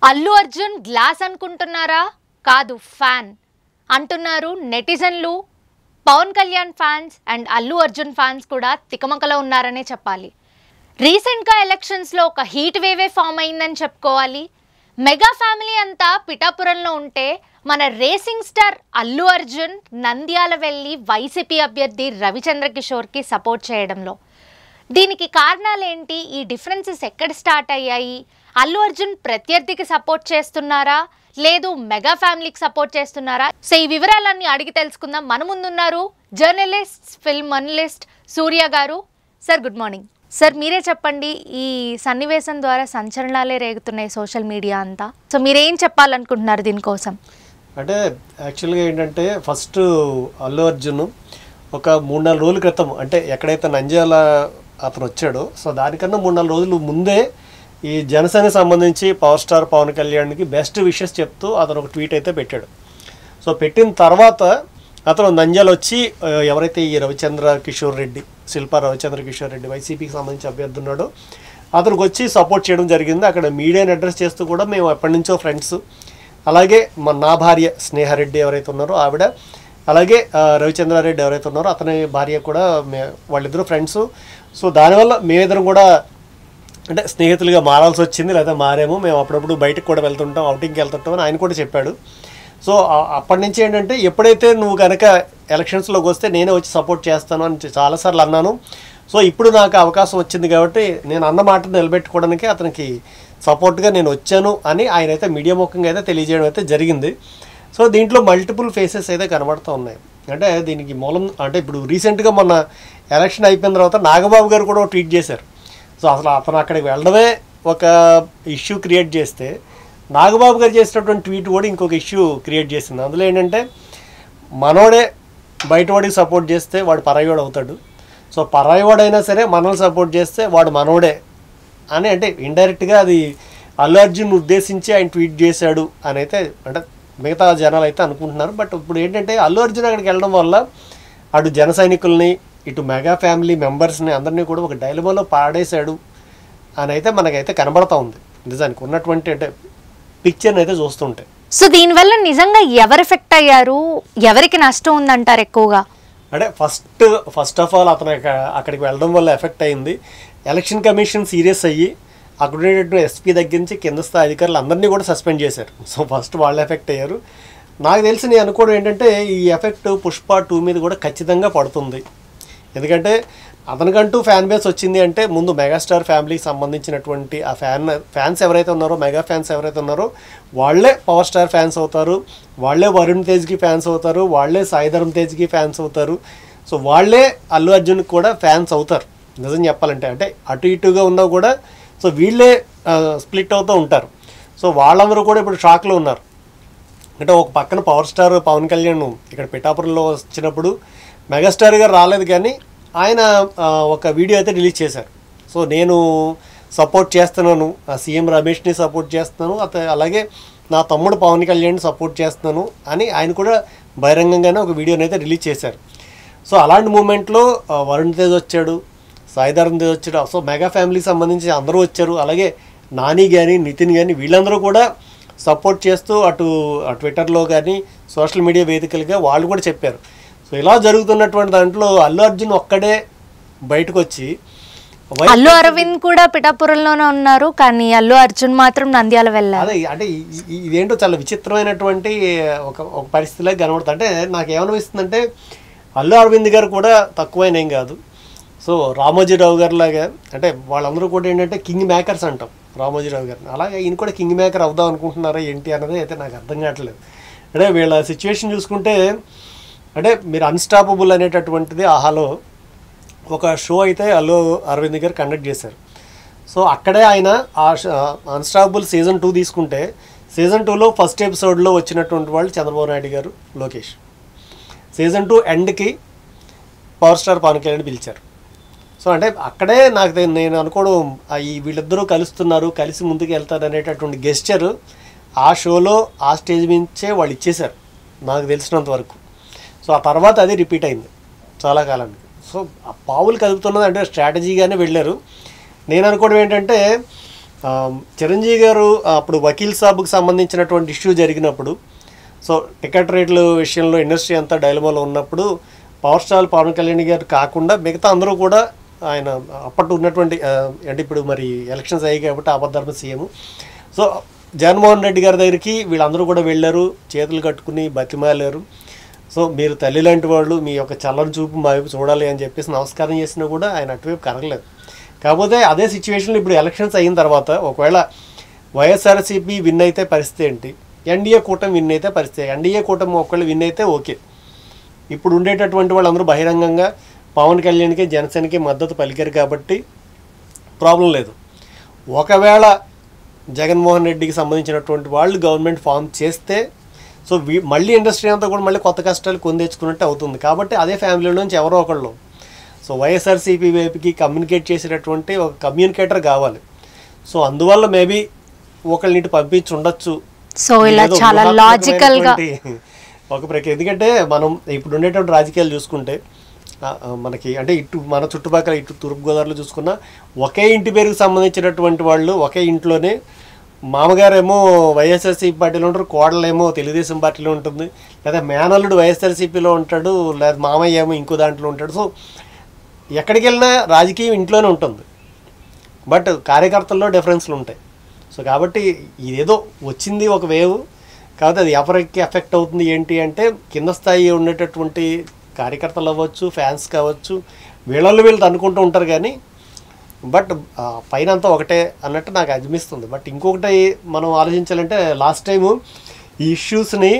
Allu Arjun glass అనుకుంటున్నారా కాదు fan అంటున్నారు నెటిజన్లు Pawan Kalyan fans and Allu Arjun fans కూడా తికమకలో ఉన్నారనే చెప్పాలి రీసెంట్గా ఎలక్షన్స్లో ఒక హీట్ వేవే ఫామ్ అయిందని చెప్పుకోవాలి మెగా ఫ్యామిలీ అంతా పిఠాపురంలో ఉంటే మన రేసింగ్ స్టార్ అల్లు అర్జున్ నంద్యాల వెళ్ళి వైసీపీ అభ్యర్థి రవిచంద్ర కిషోర్కి సపోర్ట్ చేయడంలో దీనికి కారణాలేంటి ఈ డిఫరెన్సెస్ ఎక్కడ స్టార్ట్ అయ్యాయి అల్లు అర్జున్ ప్రత్యర్థికి సపోర్ట్ చేస్తున్నారా లేదు మెగా ఫ్యామిలీకి సపోర్ట్ చేస్తున్నారా సో ఈ వివరాలన్నీ అడిగి తెలుసుకుందాం మన ముందున్నారు జర్నలిస్ట్ ఫిల్మ్ అనలిస్ట్ సూర్య గారు సార్ గుడ్ మార్నింగ్ సార్ మీరే చెప్పండి ఈ సన్నివేశం ద్వారా సంచలనాలే రేగుతున్నాయి సోషల్ మీడియా అంతా సో మీరేం చెప్పాలనుకుంటున్నారు దీనికోసం అంటే యాక్చువల్గా ఏంటంటే ఫస్ట్ అల్లు అర్జున్ ఒక మూడు నాలుగు రోజుల క్రితం అంటే ఎక్కడైతే నంద్యాల అతను వచ్చాడో సో దానికన్నా మూడు నాలుగు రోజులు ముందే ఈ జనసేనకి సంబంధించి పవర్ స్టార్ పవన్ కళ్యాణ్కి బెస్ట్ విషెస్ చెప్తూ అతను ఒక ట్వీట్ అయితే పెట్టాడు సో పెట్టిన తర్వాత అతను నంద్యాల వచ్చి ఆ, ఎవరైతే ఈ రవిచంద్ర కిషోర్ రెడ్డి శిల్పా రవిచంద్ర కిషోర్ రెడ్డి వైసీపీకి సంబంధించి అభ్యర్థి ఉన్నాడో అతనికి వచ్చి సపోర్ట్ చేయడం జరిగింది అక్కడ మీడియాని అడ్రస్ చేస్తూ కూడా మేము ఎప్పటి నుంచో ఫ్రెండ్స్ అలాగే మా నా భార్య స్నేహారెడ్డి ఎవరైతే ఉన్నారో ఆవిడ అలాగే ఆ, రవిచంద్రారెడ్డి ఎవరైతే ఉన్నారో అతని భార్య కూడా మే వాళ్ళిద్దరూ ఫ్రెండ్స్ సో దానివల్ల మేమిద్దరం కూడా అంటే స్నేహితులుగా మారాల్సి వచ్చింది లేదా మారేమో మేము అప్పుడప్పుడు బయటకు కూడా వెళ్తుంటాం అవుటింగ్కి వెళ్తుంటాం అని ఆయన కూడా చెప్పాడు సో ఆ- అప్పటి నుంచి ఏంటంటే ఎప్పుడైతే నువ్వు కనుక ఎలక్షన్స్లోకి వస్తే నేనే వచ్చి సపోర్ట్ చేస్తాను అని చాలాసార్లు అన్నాను సో ఇప్పుడు నాకు అవకాశం వచ్చింది కాబట్టి నేను అన్న మాట నిలబెట్టుకోవడానికి అతనికి సపోర్ట్గా నేను వచ్చాను అని ఆయన అయితే మీడియా ముఖంగా అయితే తెలియజేయడం అయితే జరిగింది సో దీంట్లో మల్టిపుల్ ఫేసెస్ అయితే కనబడుతూ ఉన్నాయి అంటే దీనికి మూలం అంటే ఇప్పుడు రీసెంట్గా మొన్న ఎలక్షన్ అయిపోయిన తర్వాత నాగబాబు గారు కూడా ఒక ట్వీట్ చేశారు సో అసలు అతను అక్కడికి వెళ్ళడమే ఒక ఇష్యూ క్రియేట్ చేస్తే నాగబాబు గారు చేసినటువంటి ట్వీట్ కూడా ఇంకొక ఇష్యూ క్రియేట్ చేసింది అందులో ఏంటంటే మనోడే బయటవాడికి సపోర్ట్ చేస్తే వాడు పరాయివాడు అవుతాడు సో పరాయివాడైనా సరే మనల్ని సపోర్ట్ చేస్తే వాడు మనోడే అని అంటే ఇండైరెక్ట్గా అది అల్లు అర్జున్ ఉద్దేశించి ఆయన ట్వీట్ చేశాడు అని అయితే అంటే మిగతా జనాలు అయితే అనుకుంటున్నారు బట్ ఇప్పుడు ఏంటంటే అల్లు అర్జున్ అక్కడికి వెళ్ళడం వల్ల అటు జన సైనికుల్ని ఇటు మెగా ఫ్యామిలీ మెంబర్స్ని అందరినీ కూడా ఒక డైలమాలో పాడేశాడు అని అయితే మనకైతే కనబడతా ఉంది నిజానికి ఉన్నటువంటి అంటే పిక్చర్ని అయితే చూస్తుంటే సో దీనివల్ల నిజంగా ఎవరు ఎఫెక్ట్ అయ్యారు ఎవరికి నష్టం ఉందంటారు ఎక్కువగా అంటే ఫస్ట్ ఫస్ట్ ఆఫ్ ఆల్ అతను అక్క- అక్కడికి వెళ్ళడం వల్ల ఎఫెక్ట్ అయింది ఎలక్షన్ కమిషన్ సీరియస్ అయ్యి అక్కడ ఉండేటటువంటి ఎస్పీ దగ్గర నుంచి కింద స్థాయి అధికారులు అందరినీ కూడా సస్పెండ్ చేశారు సో ఫస్ట్ వాళ్ళు ఎఫెక్ట్ అయ్యారు నాకు తెలిసి నేను అనుకోవడం ఏంటంటే ఈ ఎఫెక్ట్ పుష్ప టూ మీద కూడా ఖచ్చితంగా పడుతుంది ఎందుకంటే అతనికంటూ ఫ్యాన్ బేస్ వచ్చింది అంటే ముందు మెగాస్టార్ ఫ్యామిలీకి సంబంధించినటువంటి ఆ ఫ్యాన్ ఫ్యాన్స్ ఎవరైతే ఉన్నారో మెగా ఫ్యాన్స్ ఎవరైతే ఉన్నారో వాళ్ళే పవర్ స్టార్ ఫ్యాన్స్ అవుతారు వాళ్ళే వరుణ్ తేజ్కి ఫ్యాన్స్ అవుతారు వాళ్ళే సాయిధరం తేజ్కి ఫ్యాన్స్ అవుతారు సో వాళ్ళే అల్లు అర్జున్కి కూడా ఫ్యాన్స్ అవుతారు నిజం చెప్పాలంటే అంటే అటు ఇటుగా ఉన్నా కూడా సో వీళ్ళే స్ప్లిట్ అవుతూ ఉంటారు సో వాళ్ళందరూ కూడా ఇప్పుడు షాక్లో ఉన్నారు అంటే ఒక పక్కన పవర్ స్టార్ పవన్ కళ్యాణ్ ఇక్కడ పిఠాపురంలో వచ్చినప్పుడు మెగాస్టార్ గారు రాలేదు కానీ ఆయన ఆ, ఒక వీడియో అయితే రిలీజ్ చేశారు సో నేను సపోర్ట్ చేస్తున్నాను ఆ సీఎం రమేష్ని సపోర్ట్ చేస్తున్నాను అత అలాగే నా తమ్ముడు పవన్ కళ్యాణ్ని సపోర్ట్ చేస్తున్నాను అని ఆయన కూడా బహిరంగంగానే ఒక వీడియోని అయితే రిలీజ్ చేశారు సో అలాంటి మూమెంట్లో ఆ, వరుణ్ తేజ్ వచ్చాడు సాయిధరం తేజ్ వచ్చాడు సో మెగా ఫ్యామిలీకి సంబంధించి అందరూ వచ్చారు అలాగే నాని కానీ నితిన్ కానీ వీళ్ళందరూ కూడా సపోర్ట్ చేస్తూ అటు ఆ ట్విట్టర్లో కానీ సోషల్ మీడియా వేదికలుగా వాళ్ళు కూడా చెప్పారు సో ఇలా జరుగుతున్నటువంటి దాంట్లో అల్లు అర్జున్ ఒక్కడే బయటకు వచ్చి వై- అల్లు అరవింద్ కూడా పిఠాపురంలోనే ఉన్నారు కానీ అల్లు అర్జున్ మాత్రం నంద్యాల వెళ్ళారు అదే అంటే ఈ- ఈ- ఇదేంటో చాలా విచిత్రమైనటువంటి ఒక ఒక పరిస్థితిలో కనబడుతుంది అంటే నాకు ఏమనిపిస్తుందంటే అల్లు అరవింద్ గారు కూడా తక్కువైన ఏం కాదు సో రామోజీరావు గారు లాగా అంటే వాళ్ళందరూ కూడా ఏంటంటే కింగ్ మేకర్స్ అంటాం రామోజీరావు గారిని అలాగే ఈయన కూడా కింగ్ మేకర్ అవుదాం అనుకుంటున్నారా ఏంటి అన్నది అయితే నాకు అర్థం కావట్లేదు అంటే వీళ్ళ సిచ్యువేషన్ చూసుకుంటే అంటే మీరు అన్స్టాపబుల్ అనేటటువంటిది ఆహాలో ఒక షో అయితే అల్లు అరవింద్ గారు కండక్ట్ చేశారు సో అక్కడే ఆయన ఆ అన్స్టాపబుల్ సీజన్ టూ తీసుకుంటే సీజన్ టూలో ఫస్ట్ ఎపిసోడ్లో వచ్చినటువంటి వాళ్ళు చంద్రబాబు నాయుడు గారు లోకేష్ సీజన్ టూ ఎండ్కి పవర్ స్టార్ పవన్ కళ్యాణ్ పిలిచారు సో అంటే అక్కడే నాకు తె- నేను అనుకోవడం ఆ ఈ వీళ్ళిద్దరూ కలుస్తున్నారు కలిసి ముందుకు వెళ్తారు అనేటటువంటి గెస్చర్ ఆ షోలో ఆ స్టేజ్ నుంచే వాళ్ళు ఇచ్చేశారు నాకు తెలిసినంత వరకు సో ఆ తర్వాత అది రిపీట్ అయింది చాలా కాలానికి సో ఆ పావులు కదుపుతున్నది అంటే స్ట్రాటజీగానే వెళ్ళారు నేను అనుకోవడం ఏంటంటే ఆ, చిరంజీవి గారు అప్పుడు వకీల్ సాబ్కు సంబంధించినటువంటి ఇష్యూ జరిగినప్పుడు సో టికెట్ రేట్ల విషయంలో ఇండస్ట్రీ అంతా డైలమాలో ఉన్నప్పుడు పవర్ స్టార్ పవన్ కళ్యాణ్ గారు కాకుండా మిగతా అందరూ కూడా ఆయన అప్పట్లో ఉన్నటువంటి ఆ, అంటే ఇప్పుడు మరి ఎలక్షన్స్ అయ్యాయి కాబట్టి ఆపద్ధర్మ సీఎం సో జగన్మోహన్ రెడ్డి గారి దగ్గరికి వీళ్ళందరూ కూడా వెళ్ళారు చేతులు కట్టుకుని బతిమాలారు సో మీరు తల్లి లాంటి వాళ్ళు మీ యొక్క చల్లని చూపు మా వైపు చూడాలి అని చెప్పేసి నమస్కారం చేసినా కూడా ఆయన అటువైపు కరగలేదు కాకపోతే అదే సిచ్యువేషన్లో ఇప్పుడు ఎలక్షన్స్ అయిన తర్వాత ఒకవేళ వైఎస్ఆర్సీపీ విన్ అయితే పరిస్థితి ఏంటి ఎన్డీఏ కూటమి విన్ అయితే పరిస్థితి ఎన్డీఏ కూటమి ఒకవేళ విన్ అయితే ఓకే ఇప్పుడు ఉండేటటువంటి వాళ్ళందరూ బహిరంగంగా పవన్ కళ్యాణ్కి జనసేనకి మద్దతు పలికారు కాబట్టి ప్రాబ్లం లేదు ఒకవేళ జగన్మోహన్ రెడ్డికి సంబంధించినటువంటి వాళ్ళు గవర్నమెంట్ ఫామ్ చేస్తే సో వీ- మళ్ళీ ఇండస్ట్రీ అంతా కూడా మళ్ళీ కొత్త కష్టాలు కొందేచుకున్నట్టు అవుతుంది కాబట్టి అదే ఫ్యామిలీ నుంచి ఎవరో ఒకళ్ళు సో వైఎస్ఆర్సీపీ వైపుకి కమ్యూనికేట్ చేసేటటువంటి ఒక కమ్యూనికేటర్ కావాలి సో అందువల్ల మేబీ ఒకళ్ళని ఇటు పంపించి ఉండొచ్చు సో ఇలా ఏదో చాలా లాజికల్ గా వ్యూహాత్మకమైనటువంటి ఒక ప్రక్రియ ఎందుకంటే మనం ఇప్పుడు ఉండేటువంటి రాజకీయాలు చూసుకుంటే ఆ, ఆ, మనకి అంటే ఇటు మన చుట్టుపక్కల ఇటు తూర్పుగోదావరిలో చూసుకున్నా ఒకే ఇంటి పేరుకు సంబంధించినటువంటి వాళ్ళు ఒకే ఇంట్లోనే మామగారేమో వైఎస్ఆర్సీపీ పార్టీలో ఉంటారు కోడలేమో తెలుగుదేశం పార్టీలో ఉంటుంది లేదా మేనల్లుడు వైఎస్ఆర్సీపీలో ఉంటాడు లేదా మామయ్య ఏమో ఇంకో దాంట్లో ఉంటాడు సో ఎక్కడికి వెళ్ళినా రాజకీయం ఇంట్లోనే ఉంటుంది బట్ కార్యకర్తల్లో డిఫరెన్స్లు ఉంటాయి సో కాబట్టి ఇదేదో వచ్చింది ఒక వేవ్ కాబట్టి అది ఎవరికి ఎఫెక్ట్ అవుతుంది ఏంటి అంటే కింద స్థాయి ఉండేటటువంటి కార్యకర్తలు అవ్వచ్చు ఫ్యాన్స్ కావచ్చు వీళ్ళల్లో వీళ్ళు అనుకుంటూ ఉంటారు కానీ బట్ ఆ, పైన అంతా ఒకటే అన్నట్టు నాకు అనిపిస్తుంది బట్ ఇంకొకటి మనం ఆలోచించాలంటే లాస్ట్ టైము ఈ ఇష్యూస్ని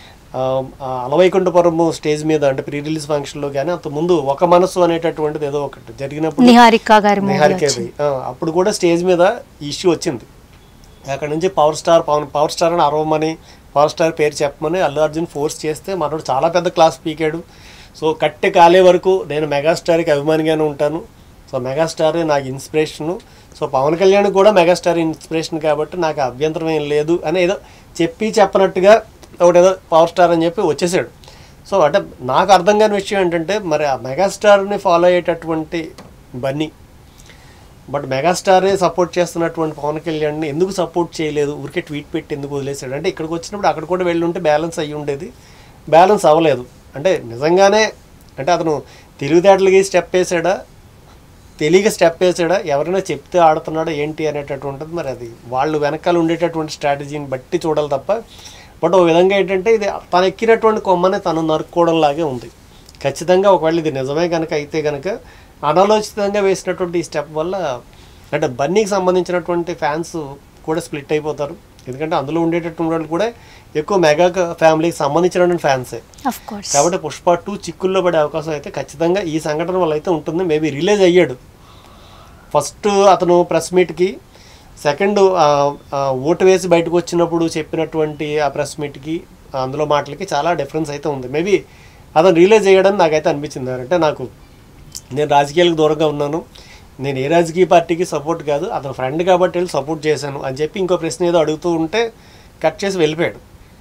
అలవైకుంఠపురం స్టేజ్ మీద అంటే ప్రీ రిలీజ్ ఫంక్షన్లో కానీ అంత ముందు ఒక మనసు అనేటటువంటిది ఏదో ఒకటి జరిగినప్పుడు నిహారిక గారి మూవీ నిహారికేవి ఆ, అప్పుడు కూడా స్టేజ్ మీద ఈ ఇష్యూ వచ్చింది అక్కడ నుంచి power star Pawan power star అని అరవమని పవర్ స్టార్ పేరు చెప్పమని అల్లు అర్జున్ ఫోర్స్ చేస్తే మనోడు చాలా పెద్ద క్లాస్ పీకాడు సో కట్టె కాలే వరకు నేను మెగాస్టార్కి అభిమానిగానే ఉంటాను సో మెగాస్టార్ నాకు ఇన్స్పిరేషను సో పవన్ కళ్యాణ్ కూడా మెగాస్టార్ ఇన్స్పిరేషన్ కాబట్టి నాకు అభ్యంతరం ఏం లేదు అని ఏదో చెప్పి చెప్పనట్టుగా ఒకటి ఏదో పవర్ స్టార్ అని చెప్పి వచ్చేసాడు సో అంటే నాకు అర్థం కాని విషయం ఏంటంటే మరి ఆ మెగాస్టార్ని ఫాలో అయ్యేటటువంటి బన్నీ బట్ మెగాస్టారే సపోర్ట్ చేస్తున్నటువంటి పవన్ కళ్యాణ్ని ఎందుకు సపోర్ట్ చేయలేదు ఊరికే ట్వీట్ పెట్టి ఎందుకు వదిలేశాడు అంటే ఇక్కడికి వచ్చినప్పుడు అక్కడ కూడా వెళ్ళి ఉంటే బ్యాలెన్స్ అయ్యి ఉండేది బ్యాలెన్స్ అవ్వలేదు అంటే నిజంగానే అంటే అతను తెలివితేటలకి స్టెప్ వేసాడా తెలియక స్టెప్ వేసాడా ఎవరైనా చెప్తే ఆడుతున్నాడా ఏంటి అనేటటువంటిది మరి అది వాళ్ళు వెనకాల ఉండేటటువంటి స్ట్రాటజీని బట్టి చూడాలి తప్ప బట్ ఓ విధంగా ఏంటంటే ఇది తను ఎక్కినటువంటి కొమ్మని తను నరుక్కోవడం లాగే ఉంది ఖచ్చితంగా ఒకవేళ ఇది నిజమే కనుక అయితే కనుక అనాలోచితంగా వేసినటువంటి ఈ స్టెప్ వల్ల అంటే బన్నీకి సంబంధించినటువంటి ఫ్యాన్స్ కూడా స్ప్లిట్ అయిపోతారు ఎందుకంటే అందులో ఉండేటటువంటి వాళ్ళు కూడా ఎక్కువ మెగా ఫ్యామిలీకి సంబంధించినటువంటి ఫ్యాన్సే అఫ్ కోర్స్ కాబట్టి పుష్ప టూ చిక్కుల్లో పడే అవకాశం అయితే ఖచ్చితంగా ఈ సంఘటన వల్ల అయితే ఉంటుంది మేబీ రిలీజ్ అయ్యాడు ఫస్ట్ అతను ప్రెస్ మీట్కి సెకండ్ ఓటు వేసి బయటకు వచ్చినప్పుడు చెప్పినటువంటి ఆ ప్రెస్ మీట్కి అందులో మాటలకి చాలా డిఫరెన్స్ అయితే ఉంది మేబీ అతను రిలీజ్ చేయడం నాకైతే అనిపించింది అంటే నాకు నేను రాజకీయాలకు దూరంగా ఉన్నాను నేను ఏ రాజకీయ పార్టీకి సపోర్ట్ కాదు అతను ఫ్రెండ్ కాబట్టి వెళ్ళి సపోర్ట్ చేశాను అని చెప్పి ఇంకో ప్రశ్న ఏదో అడుగుతూ ఉంటే కట్ చేసి వెళ్ళిపోయాడు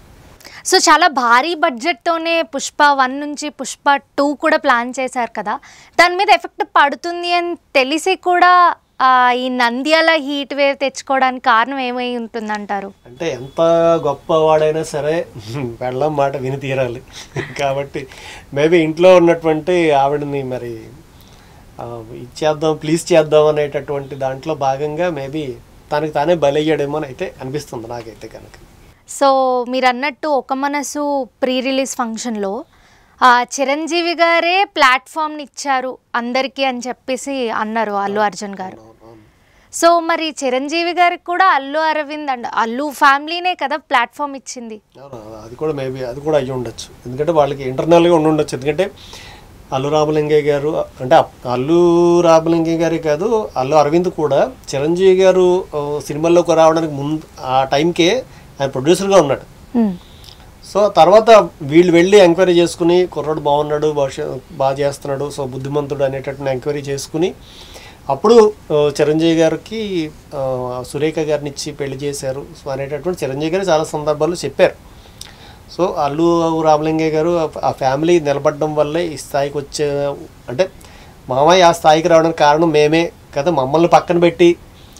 సో చాలా భారీ బడ్జెట్తోనే పుష్ప వన్ నుంచి పుష్ప టూ కూడా ప్లాన్ చేశారు కదా దాని మీద ఎఫెక్ట్ పడుతుంది అని తెలిసి కూడా ఆ, ఈ నంద్యాల హీట్ వేవ్ తెచ్చుకోవడానికి కారణం ఏమై ఉంటుందంటారు అంటే ఎంత గొప్పవాడైనా సరే పెళ్ళం మాట విని తీరాలి కాబట్టి మేబీ ఇంట్లో ఉన్నటువంటి ఆవిడని మరి ఆ, ఇచ్చేద్దాం ప్లీజ్ చేద్దాం అనేటటువంటి దాంట్లో భాగంగా మేబీ తనకి తానే బలయ్యాడేమో అని అయితే అనిపిస్తుంది నాకైతే కనుక సో మీరు అన్నట్టు ఒక మనసు ప్రీ రిలీజ్ ఫంక్షన్లో ఆ, చిరంజీవి గారే ప్లాట్ఫామ్ని ఇచ్చారు అందరికీ అని చెప్పేసి అన్నారు అల్లు అర్జున్ గారు సో మరి చిరంజీవి గారికి కూడా అల్లు అరవింద్ అండ్ అల్లు ఫ్యామిలీనే కదా ప్లాట్ఫామ్ ఇచ్చింది అవును, అది కూడా మేబీ అది కూడా అయ్యి ఉండొచ్చు ఎందుకంటే వాళ్ళకి ఇంటర్నల్గా ఉండి ఉండొచ్చు ఎందుకంటే అల్లు రామలింగయ్య గారు అంటే అల్లు రామలింగయ్య గారే కాదు అల్లు అరవింద్ కూడా చిరంజీవి గారు ఆ, సినిమాల్లోకి రావడానికి ముందు ఆ టైంకే ఆయన ప్రొడ్యూసర్గా ఉన్నాడు మ్మ్. సో తర్వాత వీళ్ళు వెళ్ళి ఎంక్వైరీ చేసుకుని కుర్రాడు బాగున్నాడు భవిష్యత్ బాగా చేస్తున్నాడు సో బుద్ధిమంతుడు అనేటట్టు ఎంక్వైరీ చేసుకుని అప్పుడు ఆ, చిరంజీవి గారికి ఆ, సురేఖ గారిని ఇచ్చి పెళ్లి చేశారు సో అనేటటువంటి చిరంజీవి గారు చాలా సందర్భాల్లో చెప్పారు సో అల్లు రామలింగయ్య గారు ఆ- ఆ ఫ్యామిలీ నిలబడడం వల్లే ఈ స్థాయికి వచ్చే అంటే మామయ్య ఆ స్థాయికి రావడానికి కారణం మేమే కదా మమ్మల్ని పక్కన పెట్టి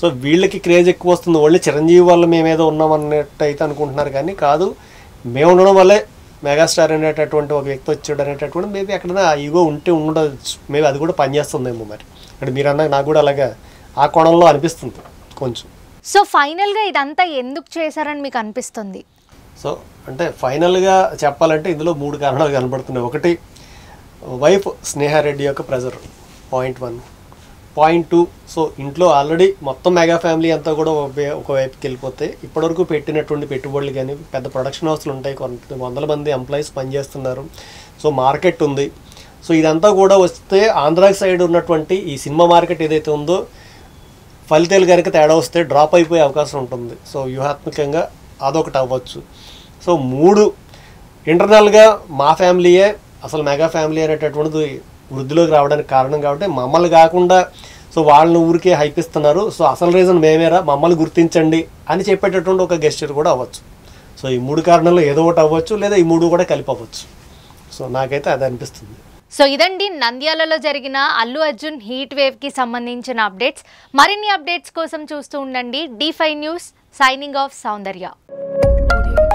సో వీళ్ళకి క్రేజ్ ఎక్కువ వస్తుంది ఓన్లీ చిరంజీవి వల్ల మేమేదో ఉన్నాం అన్నట్టు అయితే అనుకుంటున్నారు కానీ కాదు మేము ఉండడం వల్లే మెగాస్టార్ అనేటటువంటి ఒక వ్యక్తి వచ్చాడు అనేటటువంటి మేబీ ఎక్కడైనా ఈగో ఉంటే ఉండవచ్చు మేబీ అది కూడా పనిచేస్తుందేమో మరి అంటే మీరు అన్నా నాకు కూడా అలాగా ఆ కోణంలో అనిపిస్తుంది కొంచెం సో ఫైనల్గా ఇదంతా ఎందుకు చేశారని మీకు అనిపిస్తుంది సో అంటే ఫైనల్గా చెప్పాలంటే ఇందులో మూడు కారణాలు కనబడుతున్నాయి ఒకటి వైఫ్ స్నేహారెడ్డి యొక్క pressure point one point two so ఇంట్లో ఆల్రెడీ మొత్తం మెగా ఫ్యామిలీ అంతా కూడా ఒక వే- ఒక వైపుకి వెళ్ళిపోతే ఇప్పటివరకు పెట్టినటువంటి పెట్టుబడులు కానీ పెద్ద ప్రొడక్షన్ హౌస్లు ఉంటాయి కొంత వందల మంది ఎంప్లాయీస్ పనిచేస్తున్నారు సో మార్కెట్ ఉంది సో ఇదంతా కూడా వస్తే ఆంధ్రాకి సైడ్ ఉన్నటువంటి ఈ సినిమా మార్కెట్ ఏదైతే ఉందో ఫలితాలు కనుక తేడా వస్తే డ్రాప్ అయిపోయే అవకాశం ఉంటుంది సో వ్యూహాత్మకంగా అదొకటి అవ్వచ్చు సో మూడు ఇంటర్నల్గా మా ఫ్యామిలీయే అసలు మెగా ఫ్యామిలీ అనేటటువంటిది వృద్ధిలోకి రావడానికి కారణం కాబట్టి మమ్మల్ని కాకుండా సో వాళ్ళని ఊరికే హైపిస్తున్నారు సో అసలు రీజన్ మేమేరా మమ్మల్ని గుర్తించండి అని చెప్పేటటువంటి ఒక గెస్చర్ కూడా అవ్వచ్చు సో ఈ మూడు కారణాల్లో ఏదో ఒకటి అవ్వచ్చు లేదా ఈ మూడు కూడా కలిపి అవ్వచ్చు సో నాకైతే అది అనిపిస్తుంది సో ఇదండి నంద్యాలలో జరిగిన అల్లు అర్జున్ హీట్ వేవ్కి సంబంధించిన అప్డేట్స్ మరిన్ని అప్డేట్స్ కోసం చూస్తూ ఉండండి D five news signing off Soundarya Audio